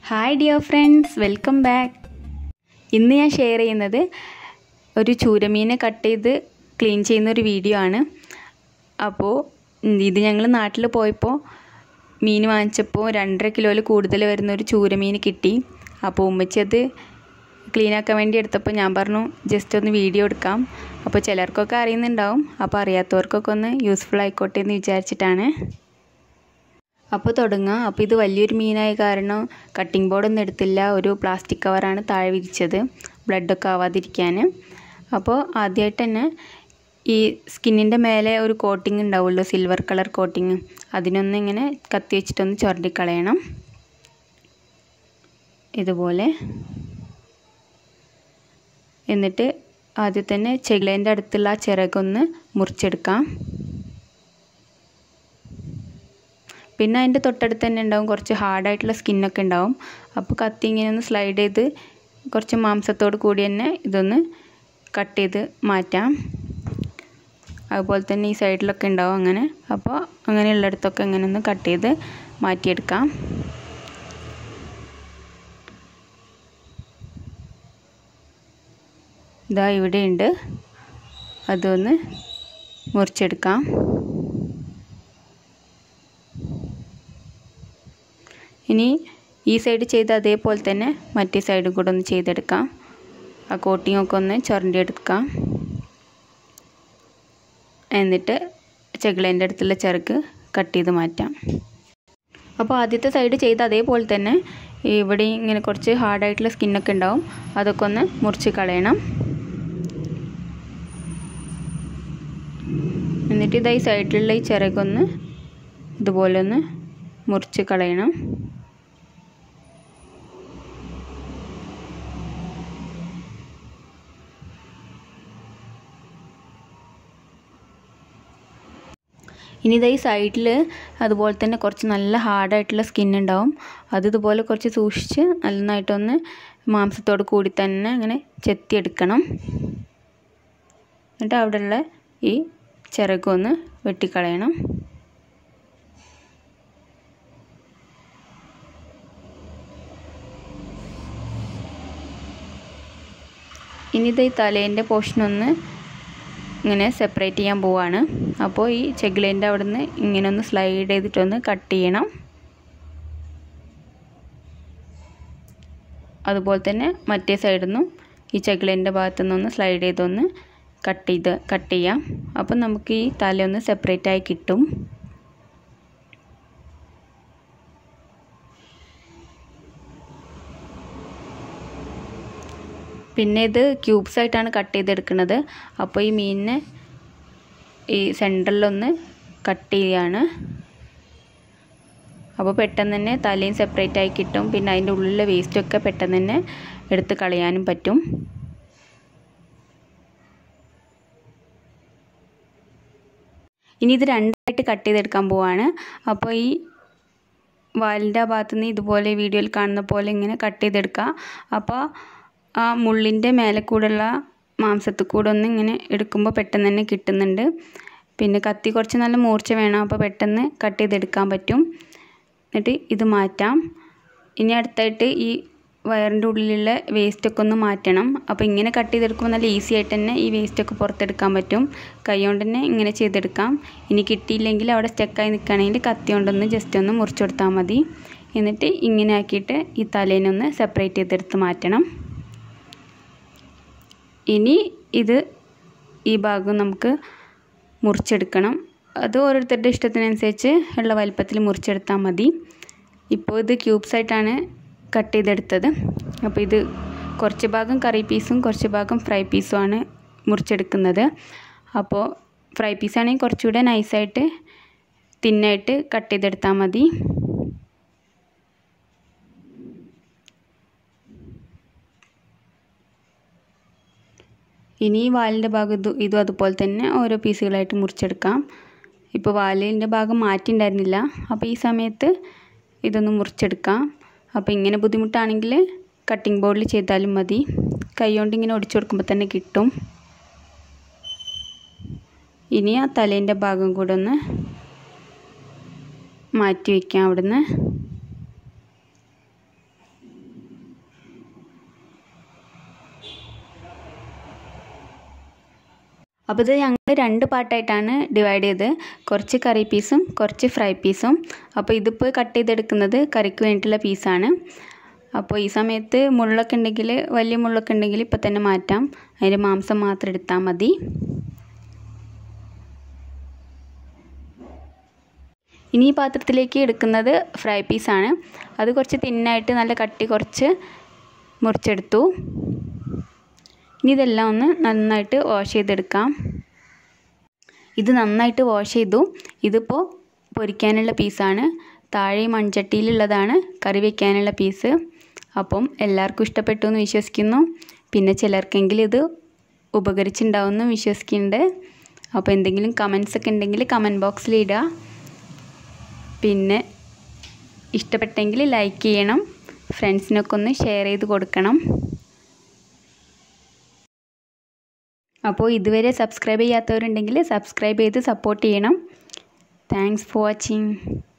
hi dear friends welcome back ഇന്ന് ഞാൻ share ചെയ്യുന്നത് ഒരു ചൂരമീനെ കട്ട് ചെയ്ത് ക്ലീൻ ചെയ്യുന്ന ഒരു വീഡിയോ ആണ് അപ്പോൾ ഇത് ഞങ്ങൾ നാട്ടിൽ പോയപ്പോൾ മീൻ വാങ്ങിച്ചപ്പോൾ രണ്ടര കിലോയിൽ കൂടുതൽ വരുന്ന ഒരു ചൂരമീൻ കിട്ടി അപ്പോൾ ഉമ്മച്ചി അത് ക്ലീൻ ആക്കാൻ വേണ്ടി എടുത്തപ്പോൾ ഞാൻ പറഞ്ഞു ജസ്റ്റ് ഒന്ന് വീഡിയോ എടുക്കാം അപ്പോൾ ചിലർക്കൊക്കെ അറിയുന്നുണ്ടാവും അപ്പോൾ അറിയാത്തവർക്കൊക്കെ ഒന്ന് യൂസ്ഫുൾ ആയിക്കോട്ടെ എന്ന് വിചാരിച്ചിട്ടാണ് അപ്പോൾ തുടങ്ങാം അപ്പോൾ ഇത് വലിയൊരു മീനായ കാരണം കട്ടിംഗ് ബോർഡൊന്നും എടുത്തില്ല ഒരു പ്ലാസ്റ്റിക് കവറാണ് താഴെ വിരിച്ചത് ബ്ലഡൊക്കെ ആവാതിരിക്കാൻ അപ്പോൾ ആദ്യമായിട്ട് തന്നെ ഈ സ്കിന്നിൻ്റെ മേലെ ഒരു കോട്ടിങ് ഉണ്ടാവുമല്ലോ സിൽവർ കളർ കോട്ടിങ് അതിനൊന്ന് ഇങ്ങനെ കത്തി വെച്ചിട്ടൊന്ന് ചുരണ്ടിക്കളയണം ഇതുപോലെ എന്നിട്ട് ആദ്യം തന്നെ ചെകിളേൻ്റെ അടുത്തുള്ള ആ ചിറകൊന്ന് മുറിച്ചെടുക്കാം പിന്നെ അതിൻ്റെ തൊട്ടടുത്ത് തന്നെ ഉണ്ടാവും കുറച്ച് ഹാർഡായിട്ടുള്ള സ്കിന്നൊക്കെ ഉണ്ടാവും അപ്പോൾ കത്തി ഇങ്ങനെ ഒന്ന് സ്ലൈഡ് ചെയ്ത് കുറച്ച് മാംസത്തോട് കൂടി തന്നെ ഇതൊന്ന് കട്ട് ചെയ്ത് മാറ്റാം അതുപോലെ തന്നെ ഈ സൈഡിലൊക്കെ ഉണ്ടാവും അങ്ങനെ അപ്പോൾ അങ്ങനെയുള്ളിടത്തൊക്കെ ഇങ്ങനെ ഒന്ന് കട്ട് ചെയ്ത് മാറ്റിയെടുക്കാം ഇതാ ഇവിടെയുണ്ട് അതൊന്ന് മുറിച്ചെടുക്കാം ഇനി ഈ സൈഡ് ചെയ്ത് അതേപോലെ തന്നെ മറ്റേ സൈഡും കൂടെ ഒന്ന് ചെയ്തെടുക്കാം ആ കോട്ടിംഗ് ഒക്കെ ഒന്ന് ചുരണ്ടിയെടുക്കാം എന്നിട്ട് ചെകിളേൻ്റെ അടുത്തുള്ള ചെറുക്ക് കട്ട് ചെയ്ത് മാറ്റാം അപ്പോൾ ആദ്യത്തെ സൈഡ് ചെയ്ത് അതേപോലെ തന്നെ ഇവിടെ ഇങ്ങനെ കുറച്ച് ഹാർഡായിട്ടുള്ള സ്കിന്നൊക്കെ ഉണ്ടാവും അതൊക്കെ ഒന്ന് മുറിച്ച് കളയണം എന്നിട്ട് ഇതായി സൈഡിലുള്ള ഈ ചിറകൊന്ന് ഇതുപോലെ ഒന്ന് മുറിച്ച് കളയണം ഇനി ഇതാ ഈ സൈഡിൽ അതുപോലെ തന്നെ കുറച്ച് നല്ല ഹാർഡായിട്ടുള്ള സ്കിൻ ഉണ്ടാവും അത് ഇതുപോലെ കുറച്ച് സൂക്ഷിച്ച് നന്നായിട്ടൊന്ന് മാംസത്തോട് കൂടി തന്നെ അങ്ങനെ ചെത്തിയെടുക്കണം എന്നിട്ട് അവിടെയുള്ള ഈ ചിറകൊന്ന് വെട്ടിക്കളയണം ഇനി ഇത് ഈ തലേൻ്റെ പോർഷനൊന്ന് ഇങ്ങനെ സെപ്പറേറ്റ് ചെയ്യാൻ പോവാണ് അപ്പോൾ ഈ ചെകിളേൻ്റെ അവിടെ നിന്ന് ഇങ്ങനെ ഒന്ന് സ്ലൈഡ് ചെയ്തിട്ടൊന്ന് കട്ട് ചെയ്യണം അതുപോലെ തന്നെ മറ്റേ സൈഡിൽ നിന്നും ഈ ചെകിളേൻ്റെ ഭാഗത്തു നിന്നൊന്ന് സ്ലൈഡ് ചെയ്തൊന്ന് കട്ട് ചെയ്ത് കട്ട് ചെയ്യാം അപ്പം നമുക്ക് ഈ തലയൊന്ന് സെപ്പറേറ്റ് ആയി കിട്ടും പിന്നെ ഇത് ക്യൂബ്സ് ആയിട്ടാണ് കട്ട് ചെയ്തെടുക്കുന്നത് അപ്പോൾ ഈ മീനിനെ ഈ സെൻറ്ററിലൊന്ന് കട്ട് ചെയ്യുകയാണ് അപ്പോൾ പെട്ടെന്ന് തന്നെ തലയും സെപ്പറേറ്റ് ആയി കിട്ടും പിന്നെ അതിൻ്റെ ഉള്ളിലെ വേസ്റ്റൊക്കെ പെട്ടെന്ന് തന്നെ എടുത്ത് കളയാനും പറ്റും ഇനി ഇത് രണ്ടായിട്ട് കട്ട് ചെയ്തെടുക്കാൻ പോവാണ് അപ്പോൾ ഈ വാലിൻ്റെ ആ ഭാഗത്തു നിന്ന് ഇതുപോലെ വീഡിയോയിൽ കാണുന്ന പോലെ ഇങ്ങനെ കട്ട് ചെയ്തെടുക്കുക അപ്പോൾ ആ മുള്ളിൻ്റെ മേലെ കൂടെയുള്ള മാംസത്തിൽ കൂടെ ഒന്ന് ഇങ്ങനെ എടുക്കുമ്പോൾ പെട്ടെന്ന് തന്നെ കിട്ടുന്നുണ്ട് പിന്നെ കത്തി കുറച്ച് നല്ല മൂർച്ച വേണം അപ്പോൾ പെട്ടെന്ന് കട്ട് ചെയ്തെടുക്കാൻ പറ്റും എന്നിട്ട് ഇത് മാറ്റാം ഇനി അടുത്തായിട്ട് ഈ വയറിൻ്റെ ഉള്ളിലുള്ള വേസ്റ്റൊക്കെ ഒന്ന് മാറ്റണം അപ്പോൾ ഇങ്ങനെ കട്ട് ചെയ്തെടുക്കുമ്പോൾ നല്ല ഈസി ആയിട്ട് തന്നെ ഈ വേസ്റ്റൊക്കെ പുറത്തെടുക്കാൻ പറ്റും കൈ കൊണ്ട് തന്നെ ഇങ്ങനെ ചെയ്തെടുക്കാം ഇനി കിട്ടിയില്ലെങ്കിൽ അവിടെ സ്റ്റക്കായി നിൽക്കുകയാണെങ്കിൽ കത്തി കൊണ്ടൊന്ന് ജസ്റ്റ് ഒന്ന് മുറിച്ചു കൊടുത്താൽ മതി എന്നിട്ട് ഇങ്ങനെ ആക്കിയിട്ട് ഈ തലേനൊന്ന് സെപ്പറേറ്റ് ചെയ്തെടുത്ത് മാറ്റണം ഇനി ഇത് ഈ ഭാഗം നമുക്ക് മുറിച്ചെടുക്കണം അത് ഓരോരുത്തരുടെ ഇഷ്ടത്തിനനുസരിച്ച് ഉള്ള വലുപ്പത്തിൽ മുറിച്ചെടുത്താൽ മതി ഇപ്പോൾ ഇത് ക്യൂബ്സ് ആയിട്ടാണ് കട്ട് ചെയ്തെടുത്തത് അപ്പോൾ ഇത് കുറച്ച് ഭാഗം കറി പീസും കുറച്ച് ഭാഗം ഫ്രൈ പീസുമാണ് മുറിച്ചെടുക്കുന്നത് അപ്പോൾ ഫ്രൈ പീസാണെങ്കിൽ കുറച്ചുകൂടെ നൈസായിട്ട് തിന്നായിട്ട് കട്ട് ചെയ്തെടുത്താൽ മതി ഇനി ഈ വാലിൻ്റെ ഭാഗം ഇത് ഇതും അതുപോലെ തന്നെ ഓരോ പീസുകളായിട്ട് മുറിച്ചെടുക്കാം ഇപ്പോൾ വാലിൻ്റെ ഭാഗം മാറ്റിണ്ടായിരുന്നില്ല അപ്പോൾ ഈ സമയത്ത് ഇതൊന്ന് മുറിച്ചെടുക്കാം അപ്പോൾ ഇങ്ങനെ ബുദ്ധിമുട്ടാണെങ്കിൽ കട്ടിംഗ് ബോർഡിൽ ചെയ്താലും മതി കൈ കൊണ്ട് ഇങ്ങനെ ഒടിച്ചു കൊടുക്കുമ്പോൾ തന്നെ കിട്ടും ഇനി ആ തലേൻ്റെ ഭാഗം കൂടെ ഒന്ന് മാറ്റി വയ്ക്കാം അവിടുന്ന് അപ്പോൾ ഇത് ഞങ്ങൾ രണ്ട് പാർട്ടായിട്ടാണ് ഡിവൈഡ് ചെയ്ത് കുറച്ച് കറി പീസും കുറച്ച് ഫ്രൈ പീസും അപ്പോൾ ഇതിപ്പോൾ കട്ട് ചെയ്തെടുക്കുന്നത് കറിക്ക് വേണ്ടിയിട്ടുള്ള പീസാണ് അപ്പോൾ ഈ സമയത്ത് മുള്ളൊക്കെ ഉണ്ടെങ്കിൽ വലിയ മുള്ളൊക്കെ ഉണ്ടെങ്കിൽ ഇപ്പോൾ തന്നെ മാറ്റാം അതിൻ്റെ മാംസം മാത്രം എടുത്താൽ മതി ഇനി ഈ പാത്രത്തിലേക്ക് എടുക്കുന്നത് ഫ്രൈ പീസാണ് അത് കുറച്ച് തിന്നായിട്ട് നല്ല കട്ടി കുറച്ച് മുറിച്ചെടുത്തു ഇനി ഇതെല്ലാം ഒന്ന് നന്നായിട്ട് വാഷ് ചെയ്തെടുക്കാം ഇത് നന്നായിട്ട് വാഷ് ചെയ്തു ഇതിപ്പോൾ പൊരിക്കാനുള്ള പീസാണ് താഴെ മൺചട്ടിയിലുള്ളതാണ് കറി വയ്ക്കാനുള്ള പീസ് അപ്പം എല്ലാവർക്കും ഇഷ്ടപ്പെട്ടു എന്ന് വിശ്വസിക്കുന്നു പിന്നെ ചിലർക്കെങ്കിലും ഇത് ഉപകരിച്ചിട്ടുണ്ടാവുമെന്ന് വിശ്വസിക്കുന്നുണ്ട് അപ്പോൾ എന്തെങ്കിലും കമൻസ് ഒക്കെ ഉണ്ടെങ്കിൽ കമൻറ്റ് ബോക്സിൽ ഇടുക പിന്നെ ഇഷ്ടപ്പെട്ടെങ്കിൽ ലൈക്ക് ചെയ്യണം ഫ്രണ്ട്സിനൊക്കെ ഒന്ന് ഷെയർ ചെയ്ത് കൊടുക്കണം അപ്പോൾ ഇതുവരെ സബ്സ്ക്രൈബ് ചെയ്യാത്തവരുണ്ടെങ്കിൽ സബ്സ്ക്രൈബ് ചെയ്ത് സപ്പോർട്ട് ചെയ്യണം താങ്ക്സ് ഫോർ വാച്ചിങ്